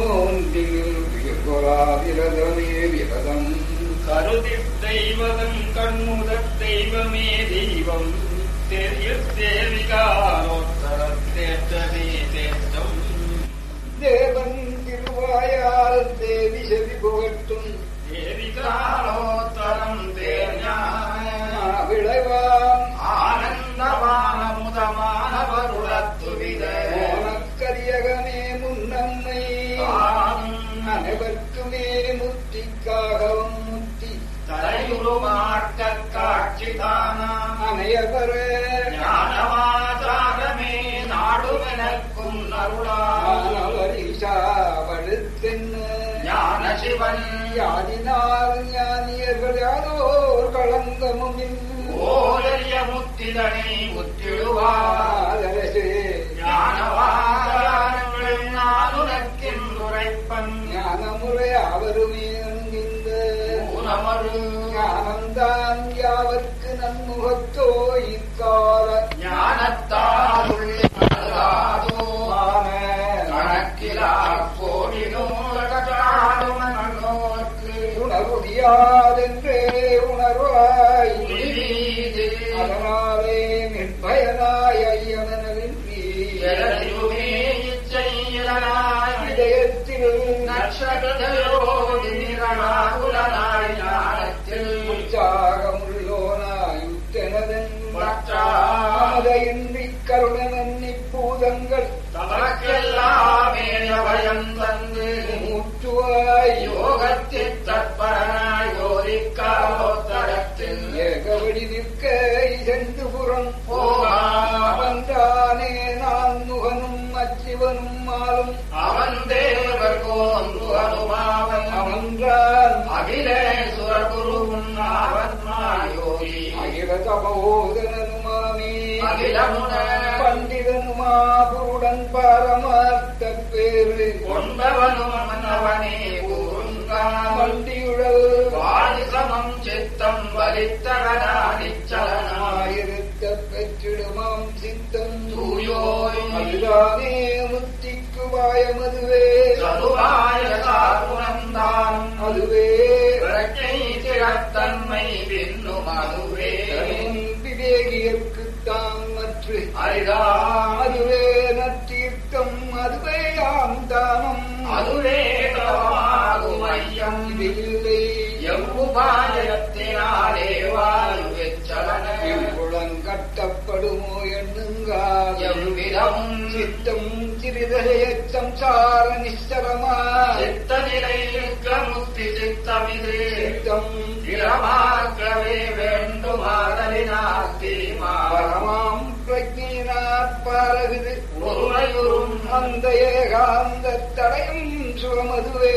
தோன்றில் விரதமே விரதம் கருதி தெய்வதம் கண்முதத் தெய்வமே தெய்வம் தெரிய தேவிகாரோத்தரம் தேற்றமே தேற்றம் தேவன் திருவாயால் தேவி செவி புகட்டும் தேவிகாரோத்தரம் தேஞான விளைவாம் ஆனந்தமான முதமானவருளத்துவித ஓனக்கரியகமே முன்னம்மை அனைவர்க்குமே முத்திக்காகவும் முத்தி தலையுருமாட்டக் காட்சி தானாம் அனையவர ஞானமாதாரமே நாடுமெனக்கும் அருளால் அவரிஷா படுத்தென்ன ஞான சிவன் யாதினால் ஞானியர்கள் யாரோர் களங்கமும் ஓரிய முத்திதனை முத்திடுவார் ஆதரசே ஞானவாதாரங்கள் நானுனக்கென்றுரைப்பன் ஞானமுறை அவருமே அங்கிந்த ஊனமரு ஞானம்தான் யாவர்க்கு நன்முகத்தோ இக்கால ஞானத்தாருள் அருளாதோ மான கணக்கிலா கோடி நூலகத்தாடுமனோர்க்கு உணர்வுடியாதென்றே உணர்வாய் உயிரீது அதனாலே நிர்பயனாய் ஐயனவின்றி எழறியுமே இச்சையிலனாய் இதயத்தில் நட்சத்திரயோடி நிரலாகுலனாய் ஞானத்தில் உற்சாகமுள்ளோனாய் உத்தனதன் பற்றாமதை மமதையின்றி கருணனன்னி பூதங்கள் தமக்கெல்லாமே அபயம் தந்து மூச்சுவாய் யோகத்தில் தற்பரனாய் யோரிக்காலோத்தரத்தில் ஏகவடி நிற்க இசைந்து புறம் போகா அவன்தானே நான் முகனும் அச்சிவனும் மாலும் அவன் தேவர் கோன்று அனுமாவன் அவன்றான் அகிலேசுவர் குருவும் ஆவன்மாயோரி அகில தபோதனனுமாமே அகிலமுன பண்டிதனுமா புருடன் பாரமார்த்த பேரு கொண்டவனும் மன்னவனே கூறுங்காமல் வண்டியுழல் வாலிசமம் சித்தம் வலித்தகனானிச்சலனாய் ஆயிருத்த பெற்றிடுமாம் சித்தம் தூயோய் அதுதானே முத்திக்கு வாயமதுவே சதுவாய சாகுணந்தான் அதுவே பிரஜை திறத்தன்மை பின்னும் அதுவே விவேகியர்க்குத்தான் மற்ற அரிதாம் அதுவே நத்தீர்த்தம் அதுவே ஆம் தானம் அதுவே தவமாகும் ஐயம் இது இல்லை எவ்வுபாயத்தினாலே வாயுவெச்சலன எவ்வளம் கட்டப்படுமோ எண்ணுங்கால் எவ்விதமும் சித்தம் சிறிதழைய சம்சார நிச்சலமா சித்த நிலையிருக்க முக்தி சித்தமிது சித்தம் இளமாக்கவே வேண்டுமாதலினால் தீமா பரமாம் பிரஜினாத் பாரகுது ஒருமையுறும் அந்த ஏகாந்த தடையும் சுகமதுவே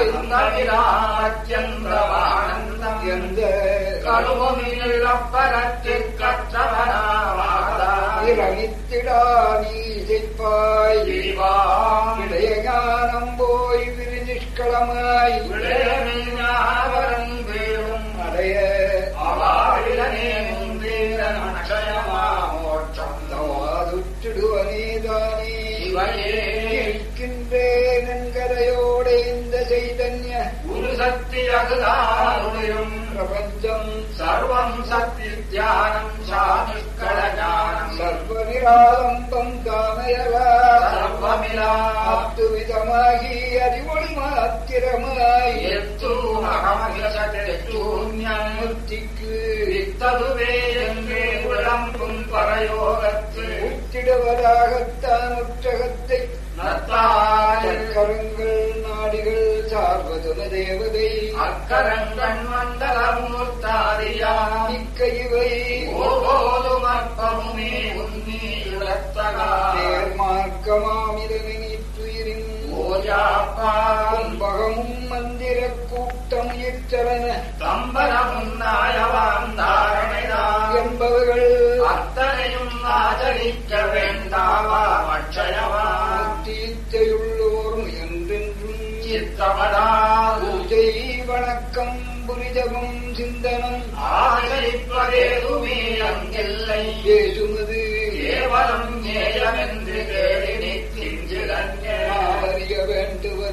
அந்தவிராச்சந்திரமானந்தம் எந்த கடுமையில் அப்பரத்தில் கற்றவனாவாதாய் இரணித்திடா நீ செய்ப்பாய் இடைய ஞானம் போய் விரி நிஷ்களமாய் விளையமில் ஞாபகம் வீழும் அடைய அவாழிலனே முந்தீரன் அக்ஷயமா மோட்சம் தவாதுற்றிடுவனேதானே இவையே இருக்கின்றேன் என்கரையோடு இந்த சைதன்ய குரு சக்தி அகுதாருளிரும் பிரபஞ்சம் சர்வம் சக்தி தியானம் சாதுஷ்கல ஞானம் சர்வநிராலம்பம் காமயலா சர்வமிலா அத்துவிதமாகி அறிவொளி மாத்திரமாய் எத்து அகமகிலசத்தை சூன்யம் முத்திக்கு வித்ததுவே என்றே விளம்பும் பரயோகத்து உத்திடுவதாகத்தான் உற்றகத்தை நத்தாய் கரங்கள் நாடிகள் சார்வதுன தேவதை அக்கரங்கண் மண்டலமூர்த்தாரியா மிக்க இவை ஓபோதும் அற்பமுமே உன்னி இழத்தகா நேர்மார்க்கமாமிதனை துயிரின் ஓஜாப்பா கும்பகமும் மந்திர கூட்டம் இச்சலன தம்பரமும் நாயவான் தாரணைதான் என்பவர்கள் அத்தனையும் ஆதரிக்க வேண்டாவா அட்சயவா தீச்சையுள்ளோர் என்றென்றும் சித்தமதா பூஜை வணக்கம் புரிஜபம் சிந்தனம் ஆதரிப்பதேதுமே அங்கில்லை பேசுமது கேவலம் நேயமென்று கேளினி திஞ்சிலங்க அறிய வேண்டுவதின்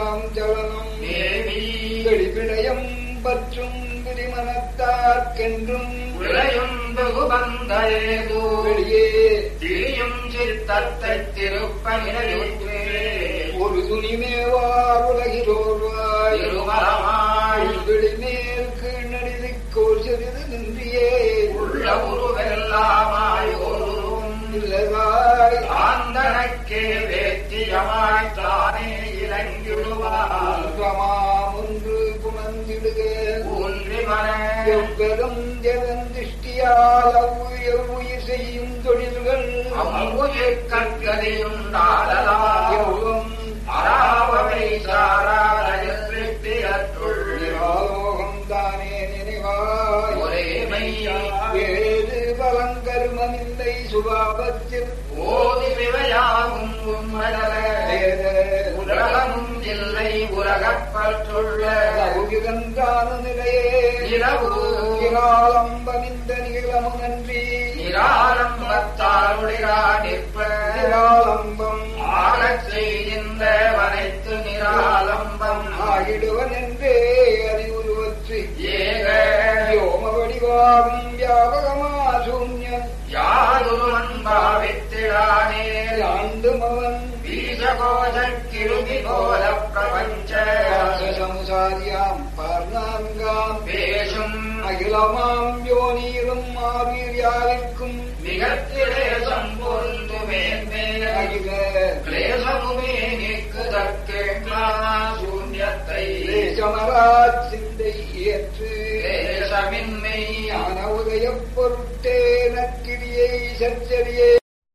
சலனம் சலனம் தேவி வெளிவிடயம் பற்றும் விரிமனத்தார்க்கென்றும் விளையும் வெகுபந்தேது வெளியே திரியும் சித்தத்தை திருப்பநிலையுற்றே ஒரு துணிமேவார் உலகிலோர்வாய் திருமலமாய் வெளிமேல் கீழ்நடிதிக்கோர் சிறிது நின்றியே உள்ள உருவெல்லாமாய் ஒருவரும் இல்லதாய் ஆந்தனக்கே வேத்தியமாய் தானே இறங்கிடுவார் அன்றமாம் ஒன்று புணர்ந்திடுக ஊன்றி மன எவ்வரும் ஜெகன் திருஷ்டியால் அவ்வுய உயிர் செய்யும் தொழில்கள் அவ்வுயிர் கற்கதையும் நாடலாம் எவ்வளம் அராவவை சாராதய திருப்தியற்றுள் நிராலோகம் தானே நினைவாய் ஒரே மெய்யா ஏது பலங்கருமமில்லை சுபாவத்தில் ஓதி விவையாகும் உண்மதல வேத உலகமும் இல்லை உலகப் பற்றுள்ள உகிரந்தான நிலையே இரவு நிராலம்பனிந்த நிகழமும் நன்றி நிராலம்பத்தாருடையா நிற்ப நிராலம்பம் ஆகச் செய்கின்ற வனைத்து நிராலம்பம் ஆகிடுவன் என்றே அறிவுருவற்று ஏக யோம வடிவாகும் வியாபகமா சூன்யம் யாதொருவன் பாவித்திடானே ஆண்டும் அவன் பீஜகோஜ கிருமி போல பிரபஞ்ச சமுசாரியாம் பார்நான்காம் பேசும் அகிலமாம் யோனீரும் ஆவீர்யாவிற்கும் மிகத்திலேசம் பொருந்துமே அகில கிளேசமுமே நீக்குதற்கு சூன்யத்தை தேசமராஜ் சிந்தை ஏற்று கிளேசமின்மை ஞான உதயப் பொருட்டே நக்கிரியை சச்சரியே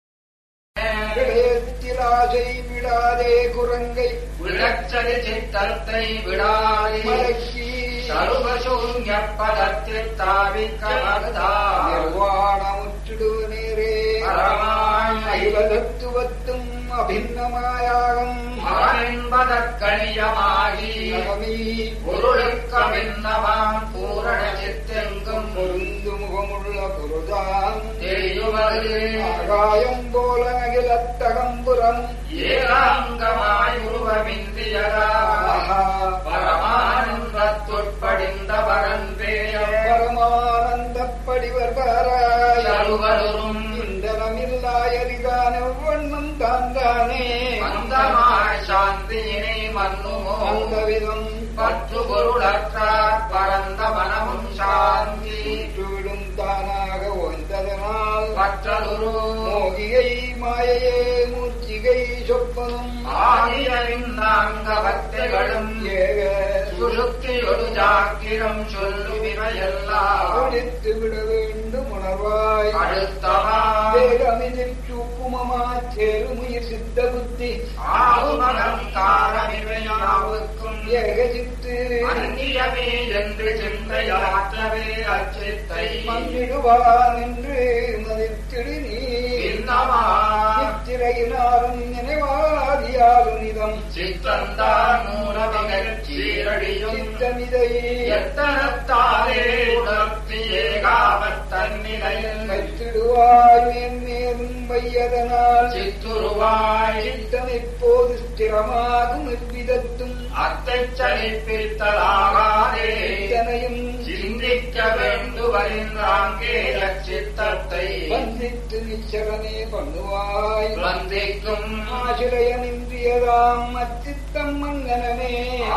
விடயத்திலாசை விடாதே குரங்கை விழச்சரி சித்தத்தை விடாதே மலக்கி சர்வசூன்ய பதத்தில் தாவிக்க மகதா நிர்வாணமுற்றிடு நேரே பரமாய் ஐவதத்துவத்தும் அபின்னமாயாகம் என்பதற்கணியமாகி நகமீ பொருளுக்கமின்னவாம் பூரண சித்தெங்கும் பொருந்து முகமுள்ள புருதான் தெரியுவது ஆகாயம் போல அகிலத்தகம்புறம் ஏகாங்கமாய் உருவமிந்தியதா பரமானந்தத்துட்படிந்த பரந்தேயம் பரமானந்தப்படிவர் பாராய் சருவரும் இந்தனமில்லாயரிதான வண்ணம் தான் தானே மந்தமாய் சாந்தியினை மன்னுமோ அந்தவிதம் பற்று பொருளற்றார் பரந்த மனமும் சாந்தி விடும் தானாக ஓய்ந்ததனால் பற்றலுரு மோகியை மாயையே மூர்த்திகை சொப்பனம் ஆகியவின் நான்கவத்தைகளும் ஏக சுழுத்தியொரு ஜாக்கிரம் சொல்லுவிவையெல்லாம் ஒழித்து விட வேண்டும் உணர்வாய் அடுத்தவா வேகமிதில் சூக்குமமா சேருமுயிர் சித்த புத்தி ஆகுமகம் காரமிவையாவுக்கும் ஏகசித்து அந்நியமே என்று சிந்தையாற்றவே அச்சித்தை மன்னிடுவான் என்று மதித்திடு நீ இன்னமா நித்திரையினாலும் நினைவாதியாலும் நிதம் சித்தந்தான் மூலமிகச் சீரடியும் சித்தமிதை எத்தனத்தாலே உணர்த்தி ஏகாமத் தன்னிலையில் வைத்திடுவாய் மேன்மேலும் வையதனால் சித்துருவாய் சித்தம் எப்போது ஸ்திரமாகும் எவ்விதத்தும் அத்தைச் சலிப்பித்தலாகாதே இத்தனையும் சிந்திக்க வேண்டுவரின்றாங்கே அச்சித்தத்தை வந்தித்து நிச்சரனே பண்ணுவாய் வந்திக்கும் ஆசிரியமின்றியதாம் அச்சித்தம் மங்கனமே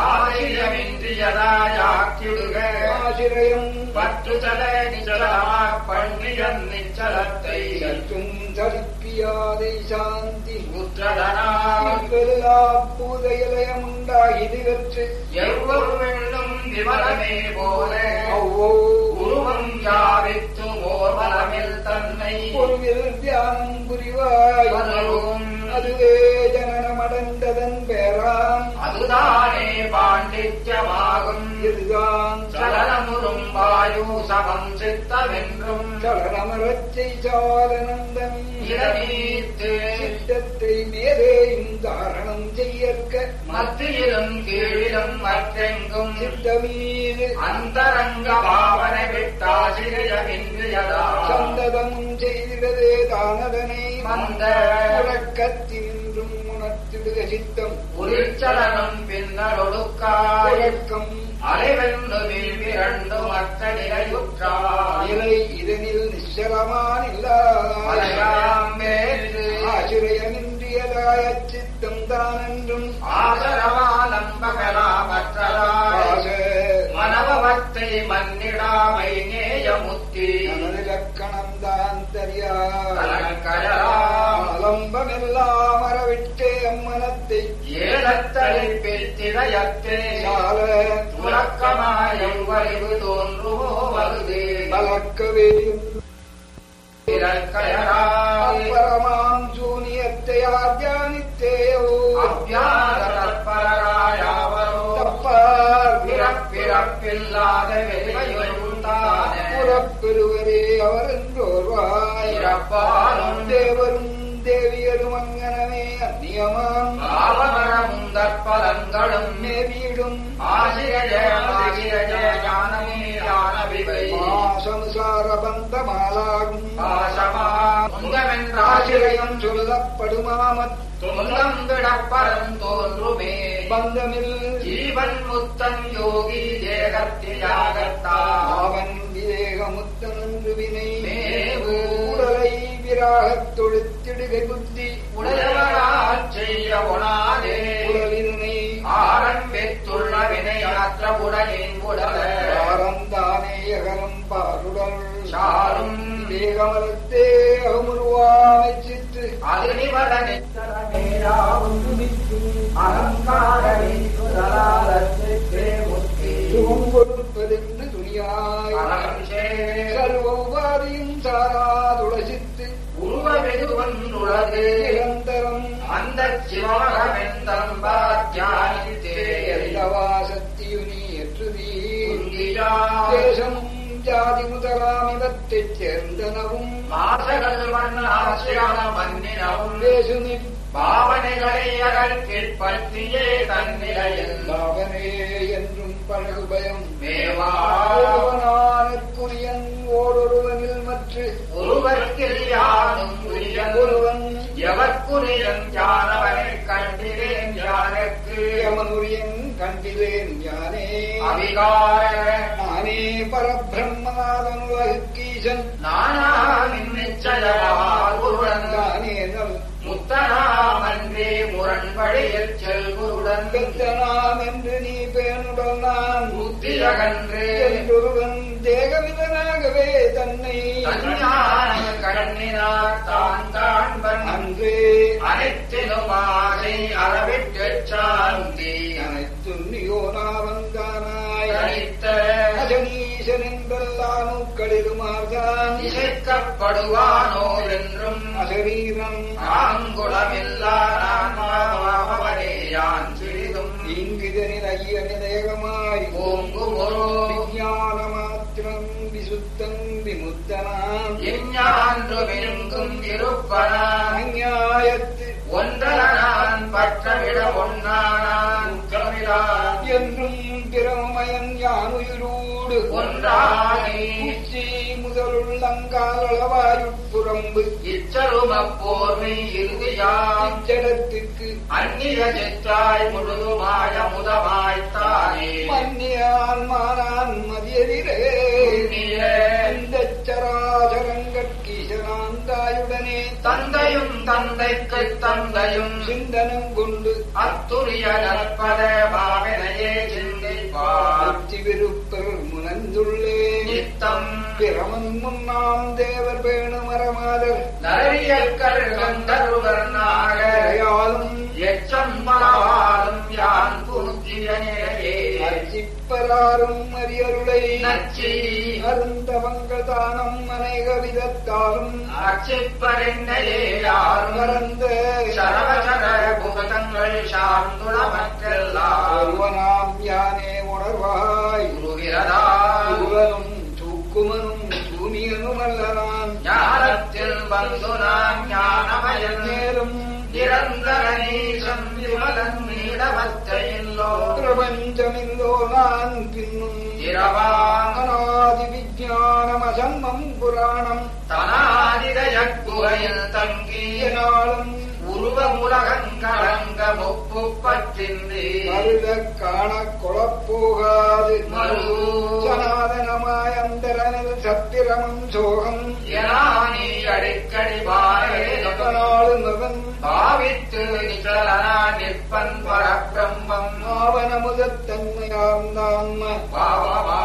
ஆசிரியமின்றியதாயாக்கிடுக ஆசிரியம் பற்றுதல நிச்சலமா பண்ணியன் நிச்சலத்தை சற்றும் தரிப்பியாதை சாந்தி உற்றதனா இப்பெல்லா பூதையலயமுண்டாகி நிகழ்ச்சி எவ்வொரு வெள்ளும் விமலமே போல அவ்வோ உருவம் யாவித்து ஓர்வலமில் தன்னை பொருவில் தியானம் புரிவாய் பலரும் அதுவே ஜனனமடைந்ததன் பேராம் அதுதானே பாண்டித்யமாகும் இதுதான் சலனமுறும் வாயு சமம் சித்தமென்றும் சலனமரச்சை சாலனந்தன் இடமீத்து சித்தத்தை மேலேயும் தாரணம் செய்யற்க மத்தியிலும் கீழிலும் மற்றெங்கும் சித்தமீது அந்தரங்க பாவனை விட்டாசிரியமின்றியதா சந்ததமும் செய்திடதே தானதனை மந்த உறக்கத்தினின்றும் உணர்த்திடுக சித்தம் உரிச்சலனம் பின் இன்னலொடுக்காய் உறக்கம் அலைவென்று வீழ்விரண்டு மற்ற நிலையுற்றாய் நிலை இதனில் நிச்சலமானில்ல மலையாம் வேற்று ஆசிரியமின்றியதாய சித்தம் தானென்றும் ஆதரவாலம்பகலாமற்றலாய் மனவத்தை மன்னிடாமை நேயமுத்தி இலக்கணம் தான் தெரியாய் கலங்கயலாம் அலம்பமெல்லாம் அறவிட்டே அம்மனத்தை ஏலத்தளிப்பில் திரையத்தே சால துலக்கமாயம் வரைவு தோன்றுமோ வருது பலக்கவே இலக்கயராய் பரமாம் சூனியத்தை ஆத்தியானித்தேயோ அவ்யாத தற்பரராயாவரோ தப்பார் பிறப்பிறப்பில்லாத வெளிமையுண்டானே புறப்பெறுவரே அவர் என்றோர்வாய் இறப்பாலும் தேவரும் தேவியரும் அங்கனமே அந்நியமாம் பாவமரமும் தற்பலங்களும் மேவியிடும் ஆசிரஜ ஆசிரஜ ஞானமே ஞானவிவை சம்சார பந்தமாலாகும் பாசமா முந்தமென்றாசிரயம் ஆசிரியம் சொல்லப்படுமாமத் துன்பம் விடப்பரம் தோன்றுமே பந்தமில் ஜீவன் முத்தன் யோகி தேகத்தியாகத்தா அவன் விவேகமுத்தனன்று வினை மேவு. உடலை விராகத் தொழுத்திடுகை புத்தி உடையவரால் செய்ய உணாதே உடலினை ஆரம்பித்துள்ள வினையாற்ற உடலின் உடல ஆரந்தானே அகலம் பாருடல் சாரும் வேகமலத்தே அகமுருவாமை சித்து அது நிபட நித்தரமேராவும் அலங்காரமே சுதலாலத்திற்கே முத்தி சுகம் கொடுப்பதென்று துணியாய் அலங்கே சர்வ உபாதியும் சாராதுளசித்து உருவமெதுவன்றுளது நிரந்தரம் அந்த சிவமகமெந்தம்பாத்தியானித்தே எல்லவாசத்தியுனி எற்றுதீ உந்தியா தேசமும் ஜாதி முதலாம் இவத்தைச் சேர்ந்தனவும் மாசகள் மண்ணாசியான மன்னினவும் பேசுமி பாவனைகளை அகற்றில் பற்றியே தன்னிலையில் பாவனே என்றும் பழகு பயம் மேவா ஒருவனானற்குரியன் ஓடொருவனில் மற்ற ஒருவர்க்கில் யானும் உரியன் ஒருவன் எவர்க்குரியன் யானவனை கண்டிலேன் யானுக்கு யமனுரியன் கண்டிலேன் யானே அவிகார நானே பரபிரம்மநாதனுலகுக்கீசன் நானாவின் நிச்சயமார் ஒருவன் தானே நல் முத்தனாமன்றே முரண்படியில் செல்குருடன் பெத்தனாம் என்று நீ பேணுடன் நான் புத்தியகன்று என்றொருவன் தேகவிதனாகவே தன்னை தஞ்ஞான கண்ணினார் தான் காண்பன் அன்றே அனைத்திலும் ஆசை அறவிட்டுச் சாந்தி அனைத்துன்னியோனா வந்தானாய் கணித்த அஜனீசன் என்பெல்லாம் நூக்களிலுமார்தான் இசைக்கப்படுவானோ என்றும் அசரீரன் ஆங்குளமில்லா நான்மாவனே யான் சிறிதும் இங்கிதனில் ஐய நிலையகமாய் ஓங்குமொரு விஞ்ஞான மாத்திரம் விசுத்தம் விமுத்தனாம் எஞ்ஞான்று விருங்கும் இருப்பனான் அஞ்ஞாயத்து ஒன்றர நான் பற்றவிட ஒன்னானான் உற்றமிழான் என்றும் பிரமயன் யானுயிரோடு ஒன்றாகி உச்சி முதலுள்ளங்காலளவாயுட்புறம்பு இச்சருமப்போர்மை இறுதியாம் இச்சடத்துக்கு அந்நிய சித்தாய் முழுதுமாய முதமாய்த்தானே மன்னியான் மானான் மதியதிரே புண்ணிய இந்த சராசரங்கட்கீசனான் தாயுடனே தந்தையும் தந்தைக்கு தந்தையும் சிந்தனம் கொண்டு அத்துரிய நற்பத பாவனையே சிந்திப்பார் அச்சி விருப்பர் முனந்துள்ளே நித்தம் பிரமன் முன்னாம் தேவர் பேணு மரமாதர் நரியற்கர் கந்தருவர் நாக அடையாளும் எச்சம் மனவாலும் யான் புத்திய நிலையே அர்ச்சிப்பராரும் அரியருளை நச்சி அருந்தவங்கள் தானம் அநேக விதத்தாலும் அச்சிப்பரென்னையே யாரும் மறந்த சரவசர புகதங்கள் சார்ந்துளமற்றெல்லாம் ஒருவனாம் யானே உணர்வாய் உருகிறதா ஒருவனும் தூக்குமனும் சூனியனும் அல்லனான் ஞானத்தில் வந்து நான் ஞானமயன் நேரும் நிரந்தர நீசம் விமலன் நீடவத்தையில்லோ பிரபஞ்சமில்லோ நான் பின்னும் இரவாம் அநாதி விஜானம் அசன்மம் புராணம் தனாதிதய குகையில் தங்கி நாளும் உருவமுலகங்கலங்க முப்பு பற்றின்றி மருத காண கொளப்போகாது மரு. சனாதனமாய் அந்தரனில் சத்திரமும் சோகம் எனானி அடிக்கடி பாரேதம் நாடு மகன் பாவித்து நிச்சலனா நிற்பன் பரபிரம்மம் ஆவணமுதத்தன்மையாம் தான்ம பாவமா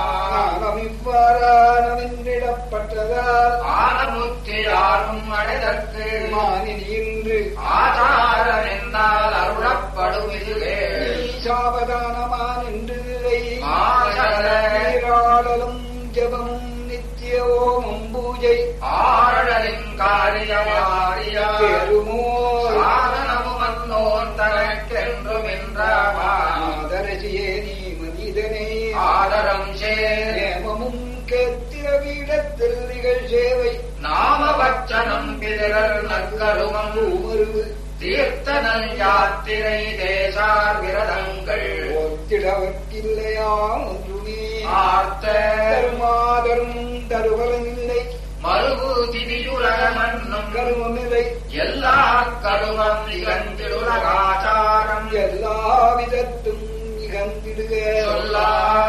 ஆனமிவ்வாறானவென்றிடப்பட்டதால் ஆனமுத்தியாரும் அடைதற்கு மானினி இன்று ஆச்சாரம் என்றால் அருளப்படும் இதுவே சாவதானமான் என்று இல்லை மாசல. நீராடலும் ஜபமும் நித்திய ஓமம் பூஜை ஆழலின் காரியமாரியா பெருமோ சாதனமும் அன்னோன் தனக்கென்றும் என்றாவா ஆதரசியே நீ மனிதனே ஆதரம் சேர் நேமமும் கேத்திர வீடத்தில் நிகழ் சேவை நாம வச்சனம் பிதரர் நற்கருமம் உமருவு தீர்த்தனல் யாத்திரை தேசார் விரதங்கள் ஒத்திடவர்க்கில்லையா ஒன்றுமே ஆர்த்த தருமாதரும் தருவலனில்லை மருகு திதியுலக மன்னும் கருமமில்லை எல்லா கருமம் நிகழ்ந்திருலகாச்சாரம் எல்லா விதத்தும் நிகழ்ந்திடுக சொல்லா.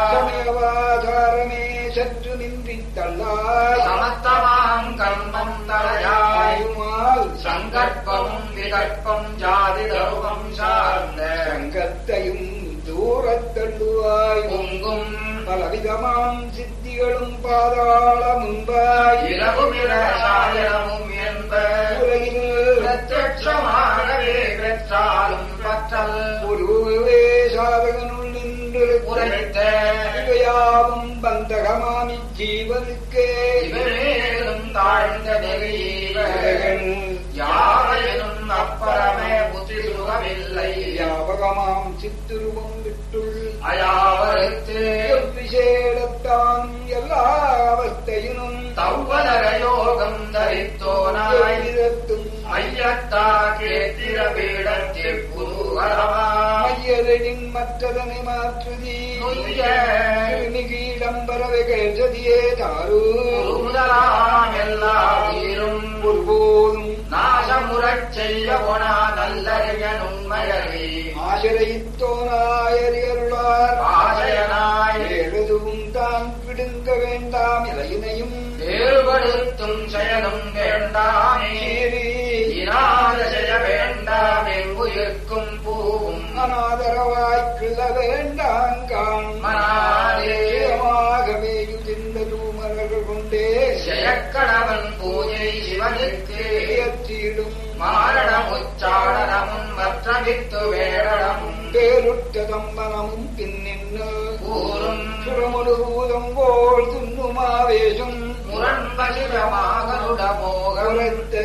சமயவாதாரமே சற்று நின்றி தள்ளாய் சமத்தமாம் கர்மம் தலையாய் ஆயுமால் சங்கற்பமும் விகற்பம் ஜாதி தருவம் சார்ந்த சங்கத்தையும் தூரத்தள்ளுவாய் பொங்கும் பலவிதமாம் சித்திகளும் பாதாள முன்பாய் இரவுமிர சாயனமும் என்ப உலகில் பிரத்யட்சமாகவே பெற்றாலும் பற்றல் ஒருவே சாதகனுள் நின்று உரைத்த இவையாவும் பந்தகமாமி ஜீவனுக்கே இவரேலும் தாழ்ந்த நெறியீவன் யாவையினும் அப்பறமே புத்தி சுகமில்லை வியாபகமாம் சித்துருவம் விட்டுள் அயாவருக்கு விசேடத்தான் எல்லா அவஸ்தையினும் தவ்வதர யோகம் தரித்தோனாய் விதத்தும் ஐயத்தா கேத்திர பீடத்தில் புதுகரமா மையதனின் மற்றதனை மாற்றுதி நுய்ய. நிகீடம்பரவை கேட்டதியே தாரு முதலாம் எல்லா உயிரும் ஒருபோதும் நாசமுறச் செய்ய போனா நல்லறிய உண்மையறி ஆசிரைத்தோனாயறியருளார் ஆசையனாய் எழுதுவும் தான் விடுங்க வேண்டாம் இலையினையும் வேறுபடுத்தும் செயலும் வேண்டாமே சீறி இனாத செய்ய வேண்டாம் எங்குயிர்க்கும் பூவும் அனாதரவாய் கிள்ள வேண்டாம் காண் மனாதே. சுயமாகவே யுதிர்ந்த தூமர்கள் கொண்டே ஜெயக்கணவன் பூஜை சிவனுக்கு செயற்றிடும் மாரணம் உச்சாடனமும் மற்றவித்து வேடனமும் பேருற்ற தம்பனமும் பின்னின்னு கூறும் சுரமனுபூதம் போல் துண்ணுமாவேஷம் முரண்பகிரமாகருடமோகம் உரத்த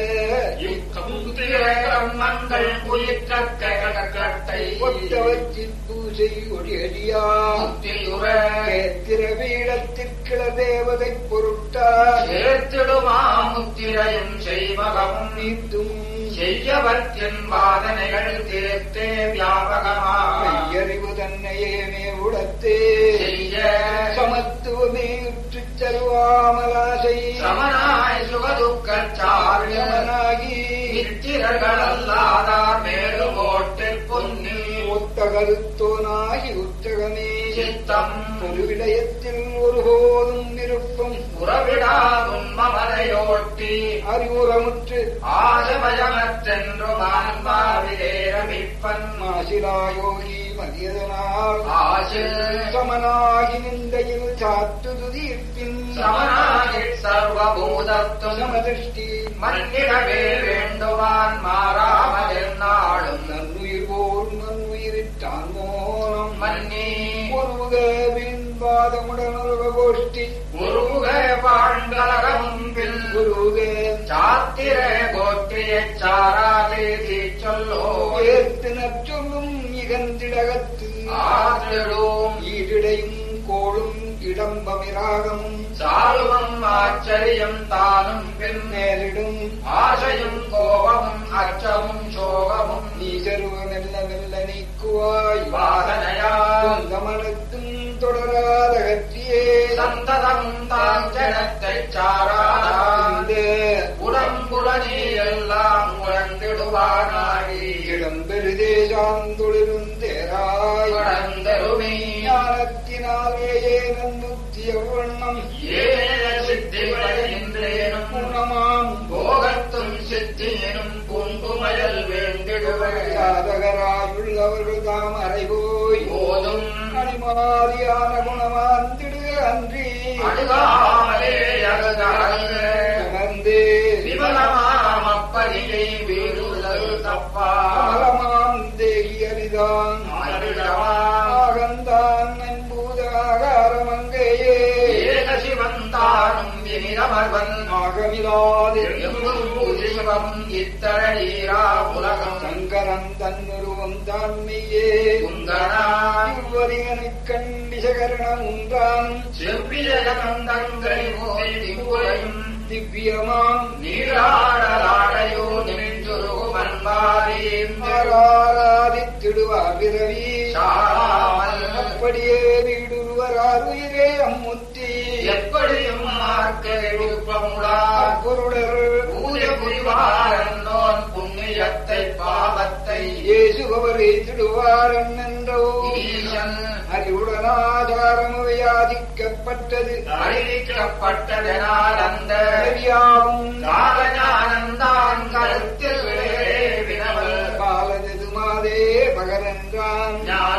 மங்கள் உயிர்க்கட்டை ஒத்த வச்சி பூசை ஒடியடியா முத்தியுற கேத்திர வீடத்திற்கிள தேவதை பொருட்டார் சேர்த்திடுமா முத்திரையும் செய்வகமும் நீத்தும் செய்யவற்றின் வாதனைகள் தீர்த்தே வியாபகமாக மெய்யறிவு தன்னையே மேவுடத்தே செய்ய சமத்துவமே உற்றுச் செல்வாமலாசை சமனாய் சுகதுக்கச் சார்ந்த சமனாகி நித்திரர்கள் அல்லாதார் மேலும் ஓட்டில் பொன்னி ஒத்த கருத்தோனாகி உத்தகமே சித்தம் ஒரு விடயத்தில் ஒருபோதும் விருப்பம் உறவிடாதுன்மமதையோட்டி அறிவுறமுற்று ஆசமயமற்றென்று மான்பாவிலேரமிப்பன் மாசிலாயோகி மதியதனால் ஆசில் சமனாகி நிந்தையில் சாத்து துதீர்ப்பின் சமனாகில் சர்வபூதத்தும் சமதிருஷ்டி மன்னிடவே வேண்டுவான் மாறாமல் நாளும் நன்னுயிர் போல் நன்னுயிரிட்டான் மோனம் மன்னி ஒருமுக வீண்பாதமுடன் ஒரு கோஷ்டி உருக பாண்டலகமும் பின் குருக சாத்திர கோத்திரியச் சாராதே சொல்லோ ஏத்து நற்சொல்லும் இகந்திடகத்து ஆதிடும் ஈரிடையும் கோளும் இடம்பமிராகமும் சாலுவம் ஆச்சரியம் தானும் பின் நேரிடும் ஆசையும் கோபமும் அச்சமும் சோகமும் நீசருவ மெல்ல மெல்ல நீக்குவாய் வாசனையால் கமலத்தும் தொடராத கட்சியே சந்ததமும் தான் ஜனத்தைச் சாராதான் இந்த உடம்புடனே எல்லாம் உழந்து வந்திடுவானாகி இடம்பெருதேசாந்தொழிலும் தேராய் கடந்தருமே ஞானத்தினாலே ஏனம் முத்திய வண்ணம் ஏன சித்திகளேனும் குணமாம் போகத்தும் சித்தியனும் பூங்குமயல் வேண்டிடுவர் சாதகராயுள்ளவர்கள் தாம் அறைபோய் போதும் அணிமாதியான குணமாந்திடுக அன்றி அழுகாமலே அழுகாங்க உணர்ந்தே விமலமாம் அப்பதியை வீடுதல் தப்பா அமலமாம் தேகி அரிதான் அருளவா ஆகந்தான் நன்பூதாகாரமங்கையே ஏக சிவந்தானும் இனிதமர்வன் ஆகமிலாதே எங்கும் பூஜிவம் இத்தழீரா உலகம் சங்கரன் தன்னுருவம் தான்மையே குந்தனாய் இவ்வரிகனைக் கண்டிசகரணம் உண்டான் செவ்வியகந்தங்கள் போய் திங்குறையும் திவ்யமாம் நீராடலாடையோ நிமிந்துருகும் அன்பாரேம் ஆராதித்திடுவார் பிறவி சாராமல் அப்படியே வீடுருவரார் உயிரே அம்முத்தி எப்படியும் மார்க்க விருப்பமுடார் அப்பொருளர் பூஜ புரிவாரன்னோன் புண்ணியத்தை பாவத்தை இயேசுபவரை திடுவார் என்னென்றோ ஈசன் அறிவுடனாதாரமுவையாதிக்கப்பட்டது அறிவிக்கப்பட்டதனால் அந்த அறியாவும் காலஞானந்தான் கருத்தில் வினவல் காலது மாதே பகரன்றான் ஞான